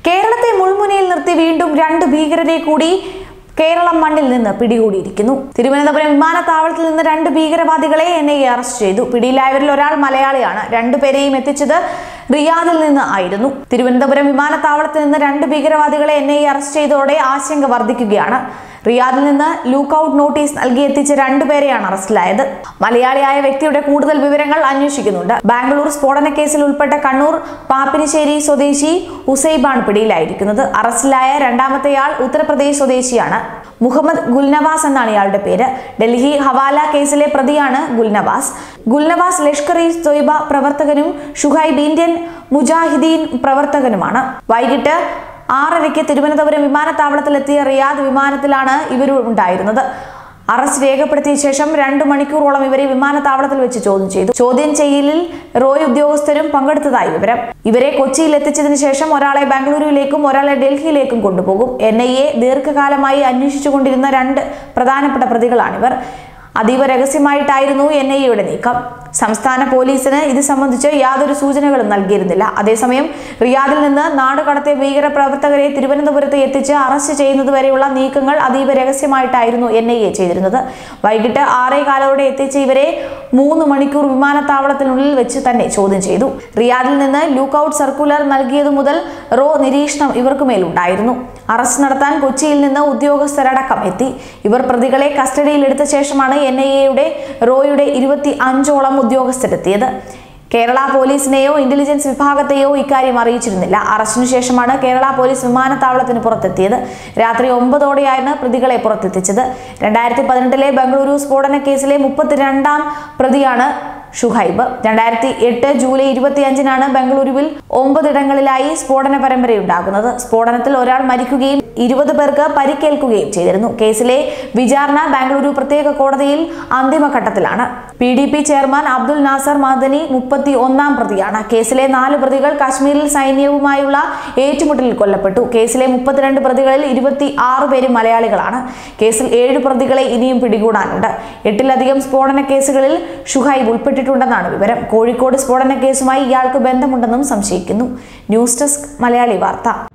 കേരളത്തെ മുൾമുനയിൽ നിർത്തി വീണ്ടും രണ്ട് ഭീകരരെ കൂടി കേരളം മണ്ണിൽ നിന്ന് പിടികൂടിയിരിക്കുന്നു തിരുവനന്തപുരം വിമാനത്താവളത്തിൽ നിന്ന് രണ്ട് ഭീകരവാദികളെ എൻ ഐ എ അറസ്റ്റ് ചെയ്തു പിടിയിലായവരിൽ ഒരാൾ മലയാളിയാണ് രണ്ടുപേരെയും എത്തിച്ചത് റിയാദിൽ നിന്ന് ആയിരുന്നു തിരുവനന്തപുരം വിമാനത്താവളത്തിൽ നിന്ന് രണ്ട് ഭീകരവാദികളെ എൻ ഐ എ അറസ്റ്റ് ചെയ്തതോടെ ആശങ്ക വർദ്ധിക്കുകയാണ് റിയാദിൽ നിന്ന് ലൂക്കൌട്ട് നോട്ടീസ് നൽകി എത്തിച്ച രണ്ടുപേരെയാണ് അറസ്റ്റിലായത് മലയാളിയായ വ്യക്തിയുടെ കൂടുതൽ വിവരങ്ങൾ അന്വേഷിക്കുന്നുണ്ട് ബാംഗ്ലൂർ സ്ഫോടന കേസിൽ ഉൾപ്പെട്ട കണ്ണൂർ പാപ്പിനിശ്ശേരി സ്വദേശി ഉസൈബാണ് പിടിയിലായിരിക്കുന്നത് അറസ്റ്റിലായ രണ്ടാമത്തെയാൾ ഉത്തർപ്രദേശ് സ്വദേശിയാണ് മുഹമ്മദ് ഗുൽനവാസ് എന്നാണ് ഇയാളുടെ പേര് ഡൽഹി ഹവാല കേസിലെ പ്രതിയാണ് ഗുൽനവാസ് ഗുൽനവാസ് ലഷ്കർ ഇ തൊയ്ബ പ്രവർത്തകനും ഷുഹൈബ് ഇന്ത്യൻ മുജാഹിദീൻ പ്രവർത്തകനുമാണ് വൈകിട്ട് ആറരയ്ക്ക് തിരുവനന്തപുരം വിമാനത്താവളത്തിലെത്തിയ റിയാദ് വിമാനത്തിലാണ് ഇവർ ഉണ്ടായിരുന്നത് അറസ്റ്റ് രേഖപ്പെടുത്തിയ ശേഷം രണ്ടു മണിക്കൂറോളം ഇവരെ വിമാനത്താവളത്തിൽ വെച്ച് ചോദ്യം ചെയ്തു ചോദ്യം ചെയ്യലിൽ റോയ് ഉദ്യോഗസ്ഥരും പങ്കെടുത്തതായി വിവരം ഇവരെ കൊച്ചിയിൽ എത്തിച്ചതിന് ശേഷം ഒരാളെ ബാംഗ്ലൂരുവിലേക്കും ഒരാളെ ഡൽഹിയിലേക്കും കൊണ്ടുപോകും എൻ ഐ എ ദീർഘകാലമായി അന്വേഷിച്ചുകൊണ്ടിരുന്ന രണ്ട് പ്രധാനപ്പെട്ട പ്രതികളാണിവർ അതീവ രഹസ്യമായിട്ടായിരുന്നു എൻ ഐ എയുടെ നീക്കം സംസ്ഥാന പോലീസിന് ഇത് സംബന്ധിച്ച് യാതൊരു സൂചനകളും നൽകിയിരുന്നില്ല അതേസമയം റിയാദിൽ നിന്ന് നാട് കടത്തിയ ഭീകര പ്രവർത്തകരെ തിരുവനന്തപുരത്ത് എത്തിച്ച് അറസ്റ്റ് ചെയ്യുന്നതുവരെയുള്ള നീക്കങ്ങൾ അതീവ രഹസ്യമായിട്ടായിരുന്നു എൻ ഐ എ ചെയ്തിരുന്നത് വൈകിട്ട് ആറേ കാലോടെ എത്തിച്ച ഇവരെ മൂന്ന് മണിക്കൂർ വിമാനത്താവളത്തിനുള്ളിൽ വെച്ച് തന്നെ ചോദ്യം ചെയ്തു റിയാദിൽ നിന്ന് ലൂക്കൌട്ട് സർക്കുലർ നൽകിയതു മുതൽ റോ നിരീക്ഷണം ഇവർക്കുമേലുണ്ടായിരുന്നു അറസ്റ്റ് നടത്താൻ കൊച്ചിയിൽ നിന്ന് ഉദ്യോഗസ്ഥരടക്കം എത്തി ഇവർ പ്രതികളെ കസ്റ്റഡിയിലെടുത്ത ശേഷമാണ് എൻ ഐ എയുടെ റോയുടെ ഇരുപത്തി അഞ്ചോളം ഉദ്യോഗസ്ഥരെത്തിയത് കേരള പോലീസിനെയോ ഇന്റലിജൻസ് വിഭാഗത്തെയോ ഇക്കാര്യം അറിയിച്ചിരുന്നില്ല അറസ്റ്റിനു ശേഷമാണ് കേരള പോലീസ് വിമാനത്താവളത്തിന് പുറത്തെത്തിയത് രാത്രി ഒമ്പതോടെയാണ് പ്രതികളെ പുറത്തെത്തിച്ചത് രണ്ടായിരത്തി പതിനെട്ടിലെ ബംഗളൂരു സ്ഫോടന കേസിലെ മുപ്പത്തിരണ്ടാം പ്രതിയാണ് ഷുഹൈബ് രണ്ടായിരത്തി എട്ട് ജൂലൈ ഇരുപത്തിയഞ്ചിനാണ് ബംഗളൂരുവിൽ ഒമ്പതിടങ്ങളിലായി സ്ഫോടന പരമ്പരയുണ്ടാകുന്നത് സ്ഫോടനത്തിൽ ഒരാൾ മരിക്കുകയും ഇരുപത് പേർക്ക് പരിക്കേൽക്കുകയും ചെയ്തിരുന്നു കേസിലെ വിചാരണ ബാംഗ്ലൂരു പ്രത്യേക കോടതിയിൽ അന്തിമഘട്ടത്തിലാണ് P D P chairman Abdul Nasser Madani മുപ്പത്തി ഒന്നാം പ്രതിയാണ് കേസിലെ നാല് പ്രതികൾ കാശ്മീരിൽ സൈന്യവുമായുള്ള ഏറ്റുമുട്ടലിൽ കൊല്ലപ്പെട്ടു കേസിലെ മുപ്പത്തിരണ്ട് പ്രതികളിൽ ഇരുപത്തി ആറ് പേര് മലയാളികളാണ് കേസിൽ ഏഴ് പ്രതികളെ ഇനിയും പിടികൂടാനുണ്ട് എട്ടിലധികം സ്ഫോടന കേസുകളിൽ ഷുഹൈബ് ഉൾപ്പെട്ടിട്ടുണ്ടെന്നാണ് വിവരം കോഴിക്കോട് സ്ഫോടന കേസുമായി ഇയാൾക്ക് ബന്ധമുണ്ടെന്നും സംശയിക്കുന്നു ന്യൂസ് ഡെസ്ക് മലയാളി വാർത്ത